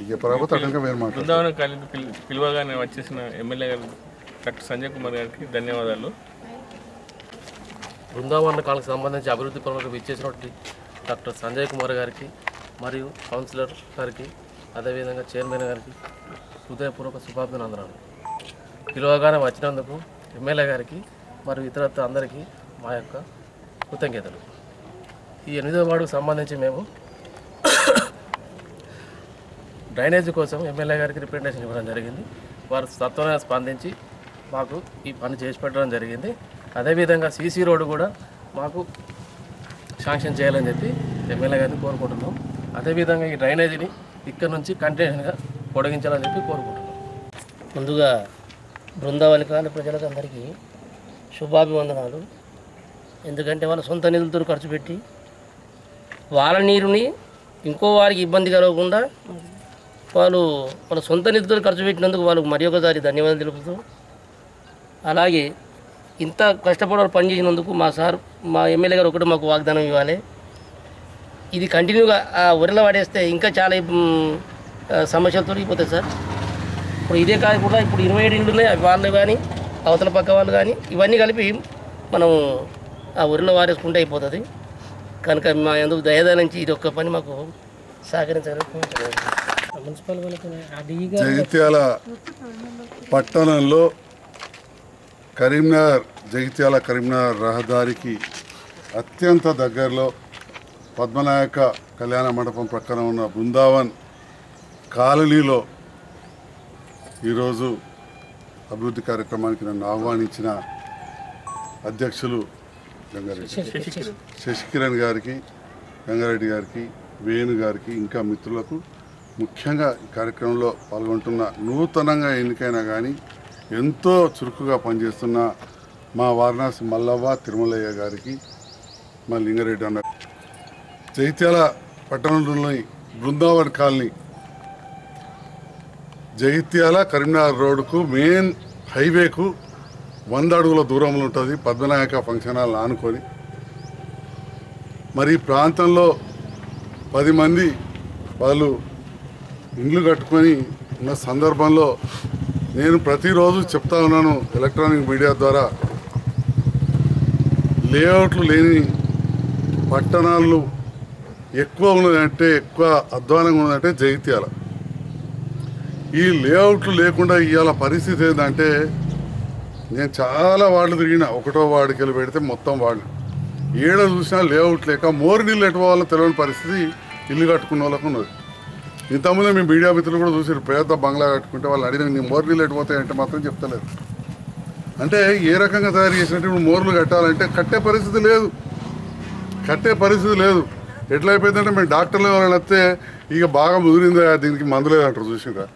మంచిగా చెప్పరాకపోతే అటంగా వేరు మాట్లాడతారు బృందావనం కాలేజీ పిల్ పిలువగానే వచ్చేసిన ఎమ్మెల్యే గారు డాక్టర్ సంజయ్ కుమార్ గారికి ధన్యవాదాలు బృందావన కాలకు సంబంధించి అభివృద్ధి పనులకు ఇచ్చేసినటువంటి డాక్టర్ సంజయ్ కుమార్ గారికి మరియు కౌన్సిలర్ గారికి అదేవిధంగా చైర్మన్ గారికి హృదయపూర్వక శుభాభినందనాలు పిలువగానే వచ్చినందుకు ఎమ్మెల్యే గారికి మరియు ఇతరత్ర అందరికీ మా యొక్క కృతజ్ఞతలు ఈ ఎనిమిదో వార్డుకు సంబంధించి మేము డ్రైనేజ్ కోసం ఎమ్మెల్యే గారికి రిప్రజెంటేషన్ ఇవ్వడం జరిగింది వారు సత్వరంగా స్పందించి మాకు ఈ పని చేసి పెట్టడం జరిగింది అదేవిధంగా సీసీ రోడ్డు కూడా మాకు శాంక్షన్ చేయాలని చెప్పి ఎమ్మెల్యే గారిని కోరుకుంటున్నాం అదేవిధంగా ఈ డ్రైనేజీని ఇక్కడ నుంచి కంటిన్యూషన్గా పొడిగించాలని చెప్పి కోరుకుంటున్నాం ముందుగా బృందావని కాని ప్రజలకు అందరికీ శుభాభివందనాలు ఎందుకంటే వాళ్ళ సొంత నిధులతో ఖర్చు పెట్టి వాళ్ళ నీరుని ఇంకో వారికి ఇబ్బంది కలగకుండా వాళ్ళు వాళ్ళ సొంత నిధులతో ఖర్చు పెట్టినందుకు వాళ్ళకు మరి ఒకసారి ధన్యవాదాలు తెలుపుతూ అలాగే ఇంత కష్టపడి వాళ్ళు పనిచేసినందుకు మా సార్ మా ఎమ్మెల్యే గారు ఒకటి మాకు వాగ్దానం ఇవ్వాలి ఇది కంటిన్యూగా ఆ వరిలో పడేస్తే ఇంకా చాలా మ్, ఆ, సమస్యలు తొలగిపోతాయి సార్ ఇప్పుడు ఇదే కాకుండా ఇప్పుడు ఇరవై ఏడు ఇళ్ళు ఉన్నాయి అవి వాళ్ళు కానీ అవతల పక్క వాళ్ళు కానీ ఇవన్నీ కలిపి మనం ఆ ఊరిలో వారేసుకుంటే అయిపోతుంది కనుక మా ఎందుకు దయదా నుంచి ఇది ఒక్క పని మాకు సహకరించాలని కోరుతున్నాను. మున్సిపల్ వాళ్ళకి ఆ డీగా జగిత్యాల పట్టణంలో కరీంనగర్ జగిత్యాల కరీంనగర్ రహదారికి అత్యంత దగ్గరలో పద్మనాయక కళ్యాణ మండపం ప్రక్కన ఉన్న బృందావన్ కాలనీలో ఈరోజు అభివృద్ధి కార్యక్రమానికి నన్ను ఆహ్వానించిన అధ్యక్షులు గంగారెడ్డి శశికిరణ్ గారికి గంగారెడ్డి గారికి వేణు గారికి ఇంకా మిత్రులకు ముఖ్యంగా ఈ కార్యక్రమంలో పాల్గొంటున్న నూతనంగా ఎన్నికైనా కానీ ఎంతో చురుకుగా పనిచేస్తున్న మా వారణాసి మల్లవ్వ తిరుమలయ్య గారికి మా లింగారెడ్డి అన్న జైత్యాల పట్టణంలోని బృందావన్ కాలనీ జగిత్యాల కరీంనగర్ రోడ్డుకు మెయిన్ హైవేకు వంద అడుగుల దూరంలో ఉంటుంది పద్మనాయక ఫంక్షన్ హాల్ ఆనుకొని మరి ఈ ప్రాంతంలో పది మంది వాళ్ళు ఇండ్లు కట్టుకొని ఉన్న సందర్భంలో నేను ప్రతిరోజు చెప్తా ఉన్నాను ఎలక్ట్రానిక్ మీడియా ద్వారా లేఅవుట్లు లేని పట్టణాలు ఎక్కువ ఉన్నదంటే ఎక్కువ అధ్వానంగా ఉన్నదంటే జగిత్యాల ఈ లేఅవుట్లు లేకుండా ఇవాళ పరిస్థితి ఏంటంటే నేను చాలా వార్డులు తిరిగిన ఒకటో వార్డుకి వెళ్ళి పెడితే మొత్తం వాళ్ళు ఏడ చూసినా లేఅవుట్ లేక మోరు నీళ్ళు ఎటు వాళ్ళో తెలియని పరిస్థితి ఇల్లు కట్టుకున్న వాళ్ళకు ఉన్నది ఇంతకుముందే మీ మీడియా మిత్రులు కూడా చూసారు పెద్ద బంగ్లా కట్టుకుంటే వాళ్ళు అడిగిన నీ మోరు నీళ్ళు ఎటుపోతాయి అంటే మాత్రం చెప్తలేదు అంటే ఏ రకంగా తయారు చేసినట్టు ఇప్పుడు మోర్లు కట్టాలంటే కట్టే పరిస్థితి లేదు కట్టే పరిస్థితి లేదు ఎట్లా అయిపోయిందంటే మేము డాక్టర్లు ఎవరైనా వస్తే ఇక బాగా ముదిరిందా దీనికి మందు లేదంటారు చూసిరా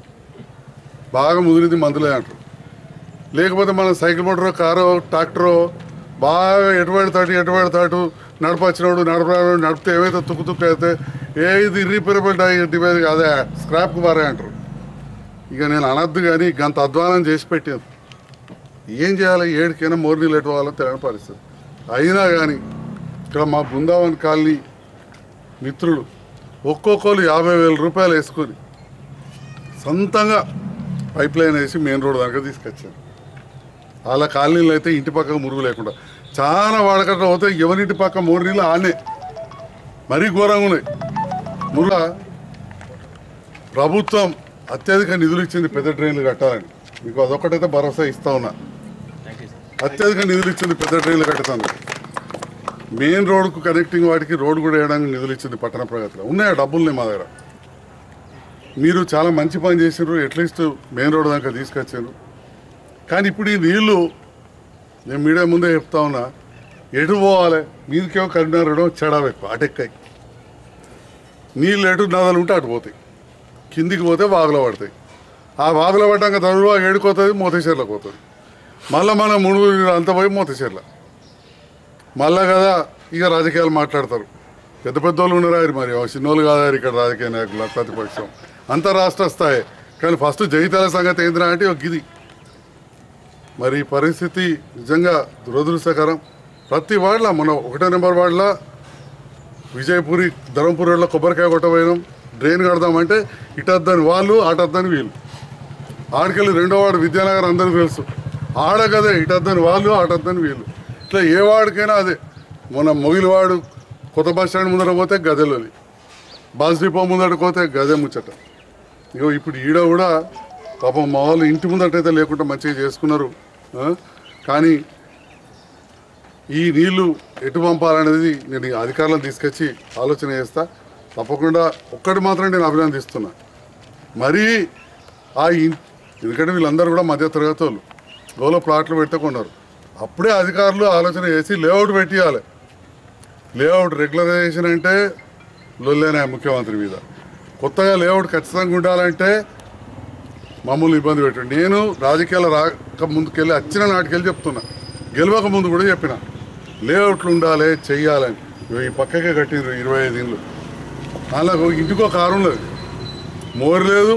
బాగా ముదిరింది మందు లేదంటారు లేకపోతే మనం సైకిల్ మోటారో కారో ట్రాక్టరో బాగా ఎటువైడు తాటు ఎటువైడు తాటు నడపచ్చినోడు నడపడు నడిపితే ఏమైతే తుక్కు తుక్కు అయితే ఏ ఇది ఇర్రిపేరబుల్ డివైజ్ అదే స్క్రాప్కి మారే అంటారు ఇక నేను అనద్దు కానీ గంత అధ్వానం చేసి పెట్టాను ఏం చేయాలి ఏడికైనా మోరు నీళ్ళు ఎట్టుకోవాలో తెలియని పరిస్థితి అయినా కానీ ఇక్కడ మా బృందావన్ కాలనీ మిత్రులు ఒక్కొక్కరు యాభై వేల రూపాయలు వేసుకొని సొంతంగా పైప్ లైన్ వేసి మెయిన్ రోడ్ దాకా తీసుకొచ్చారు వాళ్ళ కాలనీలో అయితే ఇంటి పక్కకు మురుగు లేకుండా చాలా వాడకట్ల పోతే ఎవరింటి పక్క మూడు నీళ్ళు ఆనే మరీ ఘోరంగా ఉన్నాయి మురుగ ప్రభుత్వం అత్యధిక నిధులు ఇచ్చింది పెద్ద ట్రైన్లు కట్టాలని మీకు అదొకటైతే భరోసా ఇస్తా ఉన్నా అత్యధిక నిధులు ఇచ్చింది పెద్ద ట్రైన్లు కట్టుతాను మెయిన్ రోడ్కు కనెక్టింగ్ వాటికి రోడ్ కూడా వేయడానికి నిధులు ఇచ్చింది పట్టణ ప్రగతిలో ఉన్నాయా డబ్బులున్నాయి మా దగ్గర మీరు చాలా మంచి పని చేసారు అట్లీస్ట్ మెయిన్ రోడ్ దాకా తీసుకొచ్చారు కానీ ఇప్పుడు ఈ నీళ్లు నేను మీడియా ముందే చెప్తా ఉన్నా ఎటు పోవాలి మీదికేమో కరీంనగర్ చెడావు ఎక్కువ అటెక్కాయి నీళ్ళు ఎటు నదలు ఉంటే అటు పోతాయి కిందికి పోతే వాగులో పడతాయి ఆ వాగులో పడ్డాక తరువా ఏడుకోతుంది మోతేశ్వర్లకు పోతుంది మళ్ళీ మన మునుగురు అంత పోయి మోతేశ్వర్ల మళ్ళా కదా ఇక రాజకీయాలు మాట్లాడతారు పెద్ద పెద్ద వాళ్ళు ఉన్నారు మరి చిన్నోళ్ళు కాదా ఇక్కడ రాజకీయ నాయకులు ప్రతిపక్షం అంత రాష్ట్ర స్థాయి కానీ ఫస్ట్ జగిత్యాల సంగతి ఏంద్రా అంటే ఒక ఇది మరి ఈ పరిస్థితి నిజంగా దురదృష్టకరం ప్రతి వార్డులో మన ఒకటో నెంబర్ వార్డులో విజయపురి ధర్మపురి రోడ్లో కొబ్బరికాయ కొట్టబోయినాం డ్రైన్ కడదామంటే ఇటద్దని వాళ్ళు అటద్దని వీళ్ళు ఆడికెళ్ళి రెండో వాడు విద్యానగర్ అందరికీ తెలుసు ఆడ కదే ఇటద్దని వాళ్ళు అటద్దని వీళ్ళు ఇట్లా ఏ వాడికైనా అదే మొన్న మొగిలివాడు కొత్త బస్ స్టాండ్ ముందర పోతే గదెలోని బస్ డిపో ముందర పోతే గదే ముచ్చట ఇగో ఇప్పుడు ఈడ కూడా పాపం మా వాళ్ళు ఇంటి ముందటైతే లేకుండా మంచిగా చేసుకున్నారు ఆ? కానీ ఈ నీళ్లు ఎటు పంపాలనేది నేను ఈ అధికారులను తీసుకొచ్చి ఆలోచన చేస్తా తప్పకుండా ఒక్కటి మాత్రం నేను అభినందిస్తున్నా మరీ ఆ ఇన్ ఎందుకంటే వీళ్ళందరూ కూడా మధ్య తరగతి వాళ్ళు గోలో ప్లాట్లు పెడితే కొన్నారు అప్పుడే అధికారులు ఆలోచన చేసి లేఅవుట్ పెట్టియాలి లేఅవుట్ రెగ్యులరైజేషన్ అంటే లొల్లేనే ముఖ్యమంత్రి మీద కొత్తగా లేఅవుట్ ఖచ్చితంగా ఉండాలంటే మమ్మల్ని ఇబ్బంది పెట్టండి నేను రాజకీయాలు రాక ముందుకెళ్ళి వచ్చిన నాటికెళ్ళి చెప్తున్నా గెలవక ముందు కూడా చెప్పిన లేఅవుట్లు ఉండాలి చెయ్యాలని ఇగో ఈ పక్కకే కట్టిండ్రు ఇరవై ఐదు ఇండ్లు అలాగ ఇంటికో కారు ఉన్నది మోరు లేదు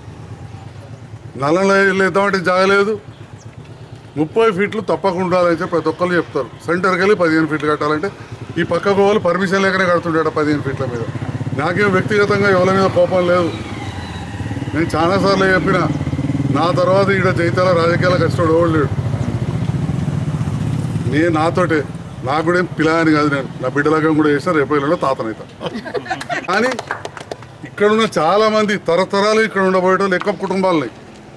నల్ల లేద్దామంటే జాగలేదు ముప్పై ఫీట్లు తప్పకుండా ఉండాలని చెప్పి ప్రతి ఒక్కరు చెప్తారు సెంటర్కి వెళ్ళి పదిహేను ఫీట్లు కట్టాలంటే ఈ పక్కకు వాళ్ళు పర్మిషన్ లేకనే కడుతుంటాడు పదిహేను ఫీట్ల మీద నాకేం వ్యక్తిగతంగా ఎవరి మీద కోపం లేదు నేను చాలాసార్లు చెప్పిన నా తర్వాత ఈడ జైతాల రాజకీయాలకు వచ్చినాడు ఎవడు లేడు నేను నాతోటే నాకు కూడా ఏం పిల్లని కాదు నేను నా బిడ్డలకం కూడా చేసిన రేపు ఎల్లుండో తాతనైతా కానీ ఇక్కడున్న చాలా మంది తరతరాలు ఇక్కడ ఉండబోయేటోళ్ళు ఎక్కువ కుటుంబాలని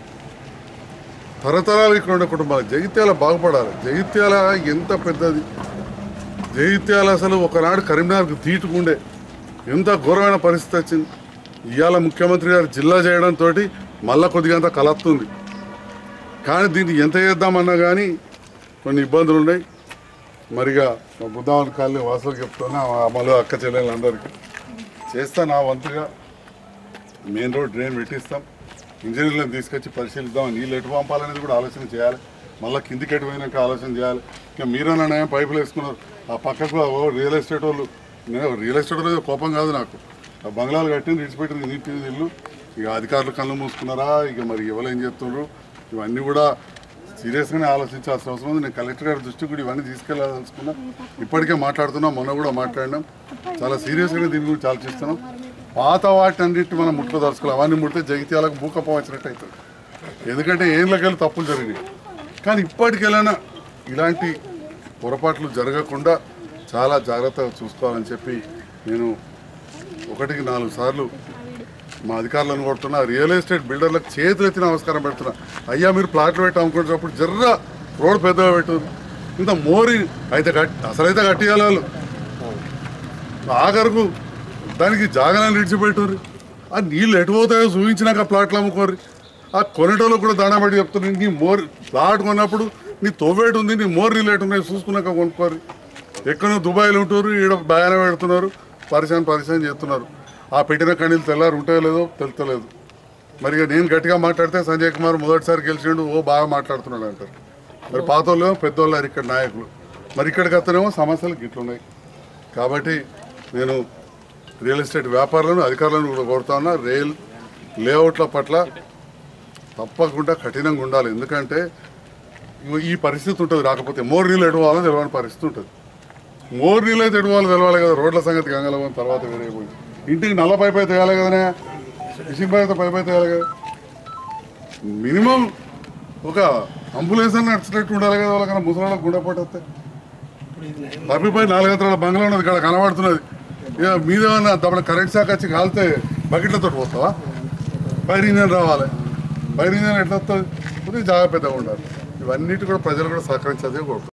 తరతరాలు ఇక్కడ ఉండే కుటుంబాలు జగిత్యాల బాగుపడాలి జగిత్యాల ఎంత పెద్దది జగిత్యాల అసలు ఒకనాడు కరీంనగర్కు తీటుకుండే ఎంత ఘోరమైన పరిస్థితి వచ్చింది ఇవాళ ముఖ్యమంత్రి గారు జిల్లా చేయడంతో మళ్ళా కొద్దిగా అంత కలత్తుంది కానీ దీన్ని ఎంత చేద్దామన్నా కానీ కొన్ని ఇబ్బందులు ఉన్నాయి మరిగా మా బుద్ధావన్ కాలనీ వాసులకు చెప్తున్నా మా అమ్మలు అక్క చెల్లెళ్ళందరికీ చేస్తా నా వంతుగా మెయిన్ రోడ్ డ్రైన్ పెట్టిస్తాం ఇంజనీర్లను తీసుకొచ్చి పరిశీలిద్దాం నీళ్ళు ఎటు పంపాలనేది కూడా ఆలోచన చేయాలి మళ్ళీ కిందికి ఎటు పోయినాక ఆలోచన చేయాలి ఇంకా మీరన్నా పైపులు వేసుకున్నారు ఆ పక్కకు ఓ రియల్ ఎస్టేట్ వాళ్ళు నేను రియల్ ఎస్టేట్ వాళ్ళు కోపం కాదు నాకు ఆ బంగ్లాలు కట్టింది విడిచిపెట్టింది నీటింది ఇల్లు ఇక అధికారులు కళ్ళు మూసుకున్నారా ఇక మరి ఎవరు ఏం చేస్తున్నారు ఇవన్నీ కూడా సీరియస్గానే ఆలోచించాల్సిన అవసరం ఉంది నేను కలెక్టర్ గారి దృష్టికి కూడా ఇవన్నీ తీసుకెళ్ళాలనుకున్నా ఇప్పటికే మాట్లాడుతున్నాం మొన్న కూడా మాట్లాడినాం చాలా సీరియస్గానే దీని గురించి ఆలోచిస్తున్నాం పాత వాటిని అన్నిటి మనం ముట్టుకోదలుచుకోవాలి అవన్నీ ముడితే జగిత్యాలకు భూకంపం వచ్చినట్టు అవుతుంది ఎందుకంటే ఏళ్ళకెళ్ళి తప్పులు జరిగినాయి కానీ ఇప్పటికెళ్ళైనా ఇలాంటి పొరపాట్లు జరగకుండా చాలా జాగ్రత్తగా చూసుకోవాలని చెప్పి నేను ఒకటికి నాలుగు సార్లు మా అధికారులను కొడుతున్నా రియల్ ఎస్టేట్ బిల్డర్లకు చేతులు ఎత్తి నమస్కారం పెడుతున్నా అయ్యా మీరు ప్లాట్లు పెట్టి అమ్ముకునేటప్పుడు జర్ర రోడ్ పెద్దగా పెట్టు ఇంత మోరి అయితే కట్ అసలైతే కట్టియాలి వాళ్ళు ఆఖరుకు దానికి జాగనాన్ని విడిచిపెట్టుర్రి ఆ నీళ్ళు ఎటు పోతాయో చూపించినాక ప్లాట్లు అమ్ముకోర్రి ఆ కొనేటోళ్ళు కూడా దండం పెట్టి చెప్తున్నారు నీ మోర్ ప్లాట్ కొన్నప్పుడు నీ తోవేటు ఉంది నీ మోర్ రిలేట్ ఉన్నాయి చూసుకున్నాక కొనుక్కోర్రి ఎక్కడో దుబాయ్లో ఉంటారు ఈడ బాగానే పెడుతున్నారు పరిశాన్ పరిశాన్ చేస్తున్నారు ఆ పెట్టిన కణీలు తెల్లారు ఉంటాయో లేదో తెలుతలేదు మరి ఇక నేను గట్టిగా మాట్లాడితే సంజయ్ కుమార్ మొదటిసారి గెలిచిండు ఓ బాగా మాట్లాడుతున్నాడు అంటారు మరి పాత వాళ్ళు పెద్దోళ్ళు ఇక్కడ నాయకులు మరి ఇక్కడికి వస్తేనేమో సమస్యలు గిట్లున్నాయి కాబట్టి నేను రియల్ ఎస్టేట్ వ్యాపారులను అధికారులను కూడా కోరుతా ఉన్నా రైల్ లేఅవుట్ల పట్ల తప్పకుండా కఠినంగా ఉండాలి ఎందుకంటే ఇగో ఈ పరిస్థితి ఉంటుంది రాకపోతే మోర్ నీళ్ళు ఎడవాలని తెలియని పరిస్థితి ఉంటుంది మోర్ నీళ్ళు అయితే ఎడవాలి తెలవాలి కదా రోడ్ల సంగతి గంగలవని తర్వాత వేరే పోయి ఇంటికి నల్ల పైప్ అయితే వేయాలి కదనే ఫిషింగ్ పైప్ అయితే పైప్ అయితే వేయాలి కదా మినిమం ఒక అంబులెన్స్ అని నడిచినట్టు ఉండాలి కదా వాళ్ళకన్నా ముసలాళ్ళకి గుండెపోటు వస్తే తప్పిపోయి నాలుగంతరాల బంగ్లా ఉన్నది ఇక్కడ కనబడుతున్నది ఇక మీదేమన్నా దప్పుడు కరెంట్ శాఖ వచ్చి కాలితే బకెట్లతో పోతావా ఫైర్ ఇంజన్ రావాలి ఫైర్ ఇంజన్ ఎట్లా వస్తుంది కొద్దిగా జాగ్రత్త పెద్దగా ఉండాలి ఇవన్నిటి కూడా ప్రజలు కూడా సహకరించేదే కోరుకుంటున్నాను